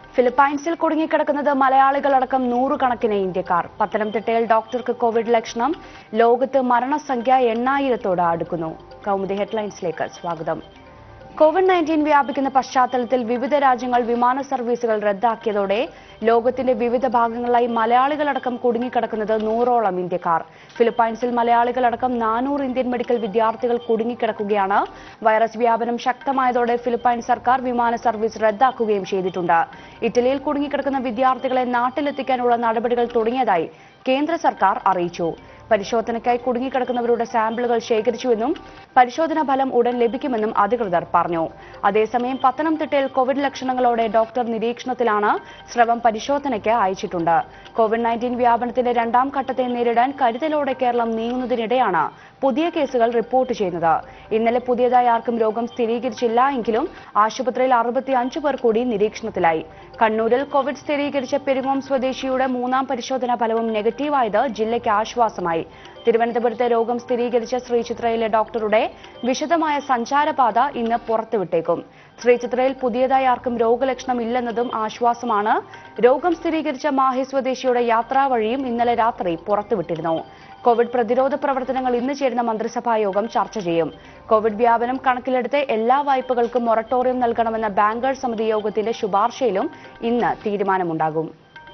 ഫിലിപ്പൈൻസിൽ കുടുങ്ങിക്കിടക്കുന്നത് മലയാളികളടക്കം നൂറുകണക്കിന് ഇന്ത്യക്കാർ പത്തനംതിട്ടയിൽ ഡോക്ടർക്ക് കോവിഡ് ലക്ഷണം ലോകത്ത് മരണസംഖ്യ എണ്ണായിരത്തോട് അടുക്കുന്നു കൗമുദി ഹെഡ്ലൈൻസിലേക്ക് സ്വാഗതം കോവിഡ് നയൻറ്റീൻ വ്യാപിക്കുന്ന പശ്ചാത്തലത്തിൽ വിവിധ രാജ്യങ്ങൾ വിമാന സർവീസുകൾ റദ്ദാക്കിയതോടെ ലോകത്തിന്റെ വിവിധ ഭാഗങ്ങളിലായി മലയാളികളടക്കം കുടുങ്ങിക്കിടക്കുന്നത് നൂറോളം ഇന്ത്യക്കാർ ഫിലിപ്പൈൻസിൽ മലയാളികളടക്കം നാനൂറ് ഇന്ത്യൻ മെഡിക്കൽ വിദ്യാർത്ഥികൾ കുടുങ്ങിക്കിടക്കുകയാണ് വൈറസ് വ്യാപനം ശക്തമായതോടെ ഫിലിപ്പൈൻ സർക്കാർ വിമാന സർവീസ് റദ്ദാക്കുകയും ചെയ്തിട്ടുണ്ട് ഇറ്റലിയിൽ കുടുങ്ങിക്കിടക്കുന്ന വിദ്യാർത്ഥികളെ നാട്ടിലെത്തിക്കാനുള്ള നടപടികൾ തുടങ്ങിയതായി കേന്ദ്ര സർക്കാർ അറിയിച്ചു പരിശോധനയ്ക്കായി കുടുങ്ങിക്കിടക്കുന്നവരുടെ സാമ്പിളുകൾ ശേഖരിച്ചുവെന്നും പരിശോധനാ ഫലം ഉടൻ ലഭിക്കുമെന്നും അധികൃതർ പറഞ്ഞു അതേസമയം പത്തനംതിട്ടയിൽ കോവിഡ് ലക്ഷണങ്ങളോടെ ഡോക്ടർ നിരീക്ഷണത്തിലാണ് സ്രവം പരിശോധനയ്ക്ക് അയച്ചിട്ടുണ്ട് കോവിഡ് നയൻറ്റീൻ വ്യാപനത്തിന്റെ രണ്ടാം ഘട്ടത്തെ നേരിടാൻ കരുതലോടെ കേരളം നീങ്ങുന്നതിനിടെയാണ് പുതിയ കേസുകൾ റിപ്പോർട്ട് ചെയ്യുന്നത് ഇന്നലെ പുതിയതായി ആർക്കും രോഗം സ്ഥിരീകരിച്ചില്ല എങ്കിലും ആശുപത്രിയിൽ അറുപത്തി അഞ്ച് പേർ കൂടി നിരീക്ഷണത്തിലായി കണ്ണൂരിൽ കോവിഡ് സ്ഥിരീകരിച്ച പെരുങ്ങോം സ്വദേശിയുടെ മൂന്നാം പരിശോധനാ ഫലവും നെഗറ്റീവായത് ജില്ലയ്ക്ക് ആശ്വാസമായി തിരുവനന്തപുരത്ത് രോഗം സ്ഥിരീകരിച്ച ശ്രീചിത്രയിലെ ഡോക്ടറുടെ വിശദമായ സഞ്ചാരപാത ഇന്ന് പുറത്തുവിട്ടേക്കും ശ്രീചിത്രയിൽ പുതിയതായി ആർക്കും രോഗലക്ഷണം ഇല്ലെന്നതും ആശ്വാസമാണ് രോഗം സ്ഥിരീകരിച്ച മാഹി സ്വദേശിയുടെ യാത്രാ വഴിയും ഇന്നലെ രാത്രി പുറത്തുവിട്ടിരുന്നു കോവിഡ് പ്രതിരോധ പ്രവർത്തനങ്ങൾ ഇന്ന് ചേരുന്ന മന്ത്രിസഭാ യോഗം ചർച്ച ചെയ്യും കോവിഡ് വ്യാപനം കണക്കിലെടുത്ത് എല്ലാ വായ്പകൾക്കും മൊറട്ടോറിയം നൽകണമെന്ന ബാങ്കേഴ്സ് സമിതി യോഗത്തിന്റെ ശുപാർശയിലും ഇന്ന് തീരുമാനമുണ്ടാകും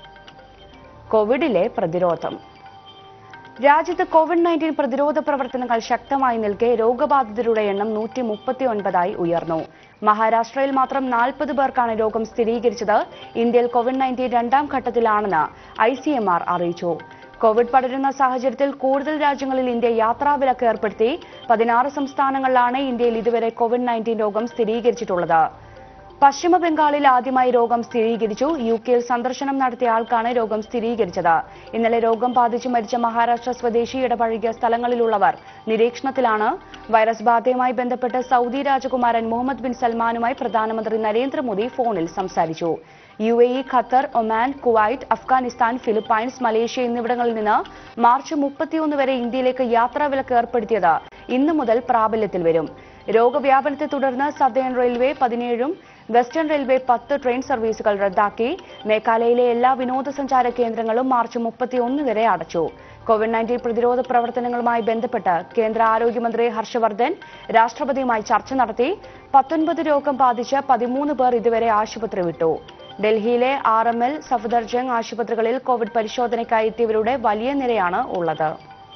കോവിഡിലെ പ്രതിരോധം രാജ്യത്ത് കോവിഡ് നയൻറ്റീൻ പ്രതിരോധ പ്രവർത്തനങ്ങൾ ശക്തമായി നിൽക്കെ രോഗബാധിതരുടെ എണ്ണം നൂറ്റി മുപ്പത്തി ഒൻപതായി ഉയർന്നു മഹാരാഷ്ട്രയിൽ മാത്രം നാൽപ്പത് പേർക്കാണ് രോഗം സ്ഥിരീകരിച്ചത് ഇന്ത്യയിൽ കോവിഡ് നയൻറ്റീൻ രണ്ടാം ഘട്ടത്തിലാണെന്ന് ഐ സി എം ആർ അറിയിച്ചു കോവിഡ് പടരുന്ന സാഹചര്യത്തിൽ കൂടുതൽ രാജ്യങ്ങളിൽ ഇന്ത്യ യാത്രാവിലക്ക് ഏർപ്പെടുത്തി പതിനാറ് സംസ്ഥാനങ്ങളിലാണ് ഇന്ത്യയിൽ ഇതുവരെ കോവിഡ് നയൻറ്റീൻ രോഗം സ്ഥിരീകരിച്ചിട്ടുള്ളത് പശ്ചിമ ബംഗാളിൽ ആദ്യമായി രോഗം സ്ഥിരീകരിച്ചു യു കെയിൽ സന്ദർശനം നടത്തിയ ആൾക്കാണ് രോഗം സ്ഥിരീകരിച്ചത് ഇന്നലെ രോഗം ബാധിച്ച് മരിച്ച മഹാരാഷ്ട്ര സ്വദേശി ഇടപഴകിയ സ്ഥലങ്ങളിലുള്ളവർ നിരീക്ഷണത്തിലാണ് വൈറസ് ബാധയുമായി ബന്ധപ്പെട്ട് സൗദി രാജകുമാരൻ മുഹമ്മദ് ബിൻ സൽമാനുമായി പ്രധാനമന്ത്രി നരേന്ദ്രമോദി ഫോണിൽ സംസാരിച്ചു U A E Qatar Oman Kuwait Afghanistan Philippines Malaysia എന്നിവിടങ്ങളിൽ നിന്ന് മാർച്ച് മുപ്പത്തിയൊന്ന് വരെ ഇന്ത്യയിലേക്ക് യാത്രാവിലക്ക് ഏർപ്പെടുത്തിയത് ഇന്നു മുതൽ പ്രാബല്യത്തിൽ വരും രോഗവ്യാപനത്തെ തുടർന്ന് സദേൺ റെയിൽവേ പതിനേഴും വെസ്റ്റേൺ റെയിൽവേ പത്ത് ട്രെയിൻ സർവീസുകൾ റദ്ദാക്കി മേഘാലയയിലെ എല്ലാ വിനോദസഞ്ചാര കേന്ദ്രങ്ങളും മാർച്ച് മുപ്പത്തിയൊന്ന് വരെ അടച്ചു കോവിഡ് നയൻറ്റീൻ പ്രതിരോധ പ്രവർത്തനങ്ങളുമായി ബന്ധപ്പെട്ട് കേന്ദ്ര ആരോഗ്യമന്ത്രി ഹർഷവർദ്ധൻ രാഷ്ട്രപതിയുമായി ചർച്ച നടത്തി പത്തൊൻപത് രോഗം ബാധിച്ച് പതിമൂന്ന് പേർ ഇതുവരെ ആശുപത്രി വിട്ടു ഡൽഹിയിലെ ആർ എം എൽ സഫദർജംഗ് ആശുപത്രികളിൽ കോവിഡ് പരിശോധനയ്ക്കായി എത്തിയവരുടെ വലിയ നിരയാണ് ഉള്ളത്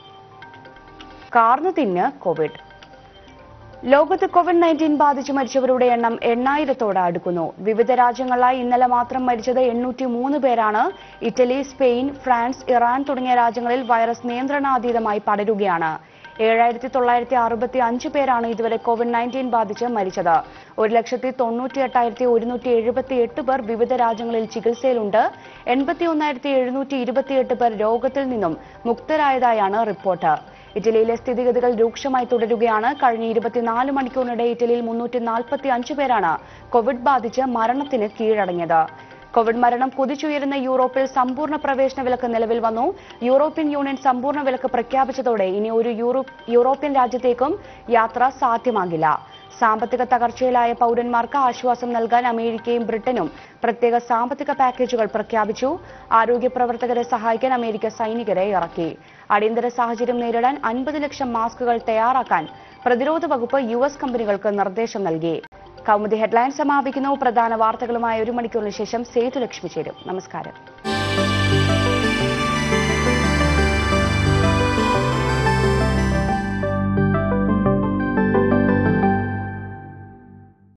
കാർന്നു തിന്ന് കോവിഡ് ലോകത്ത് കോവിഡ് നയൻറ്റീൻ ബാധിച്ച് മരിച്ചവരുടെ എണ്ണം എണ്ണായിരത്തോട് അടുക്കുന്നു വിവിധ രാജ്യങ്ങളിലായി ഇന്നലെ മാത്രം മരിച്ചത് എണ്ണൂറ്റി മൂന്ന് പേരാണ് ഇറ്റലി സ്പെയിൻ ഫ്രാൻസ് ഇറാൻ തുടങ്ങിയ രാജ്യങ്ങളിൽ വൈറസ് നിയന്ത്രണാതീതമായി പടരുകയാണ് ഏഴായിരത്തി തൊള്ളായിരത്തി അറുപത്തി അഞ്ച് പേരാണ് ഇതുവരെ കോവിഡ് നയൻറ്റീൻ ബാധിച്ച് മരിച്ചത് ഒരു ലക്ഷത്തി തൊണ്ണൂറ്റി എട്ടായിരത്തി ഒരുന്നൂറ്റി എഴുപത്തി എട്ട് പേർ വിവിധ രാജ്യങ്ങളിൽ ചികിത്സയിലുണ്ട് എൺപത്തി ഒന്നായിരത്തി എഴുന്നൂറ്റി ഇരുപത്തിയെട്ട് പേർ രോഗത്തിൽ നിന്നും മുക്തരായതായാണ് റിപ്പോർട്ട് ഇറ്റലിയിലെ സ്ഥിതിഗതികൾ രൂക്ഷമായി തുടരുകയാണ് കഴിഞ്ഞ ഇരുപത്തിനാല് മണിക്കൂറിനിടെ ഇറ്റലിയിൽ മുന്നൂറ്റി നാൽപ്പത്തി അഞ്ച് പേരാണ് കോവിഡ് ബാധിച്ച് മരണത്തിന് കീഴടങ്ങിയത് കോവിഡ് മരണം കുതിച്ചുയരുന്ന യൂറോപ്പിൽ സമ്പൂർണ്ണ പ്രവേശന വിലക്ക് നിലവിൽ വന്നു യൂറോപ്യൻ യൂണിയൻ സമ്പൂർണ്ണ വിലക്ക് പ്രഖ്യാപിച്ചതോടെ ഇനി ഒരു യൂറോ- യൂറോപ്യൻ രാജ്യത്തേക്കും യാത്ര സാധ്യമാകില്ല സാമ്പത്തിക തകർച്ചയിലായ പൗരന്മാർക്ക് ആശ്വാസം നൽകാൻ അമേരിക്കയും ബ്രിട്ടനും പ്രത്യേക സാമ്പത്തിക പാക്കേജുകൾ പ്രഖ്യാപിച്ചു ആരോഗ്യ പ്രവർത്തകരെ സഹായിക്കാൻ അമേരിക്ക സൈനികരെ ഇറക്കി അടിയന്തര സാഹചര്യം നേരിടാൻ അൻപത് ലക്ഷം മാസ്കുകൾ തയ്യാറാക്കാൻ പ്രതിരോധ വകുപ്പ് യു എസ് കമ്പനികൾക്ക് നിർദ്ദേശം നൽകി കൗമുദി ഹെഡ്ലൈൻ സമാപിക്കുന്നു പ്രധാന വാർത്തകളുമായി ഒരു മണിക്കൂറിന് ശേഷം സേതു ലക്ഷ്മി ചേരും നമസ്കാരം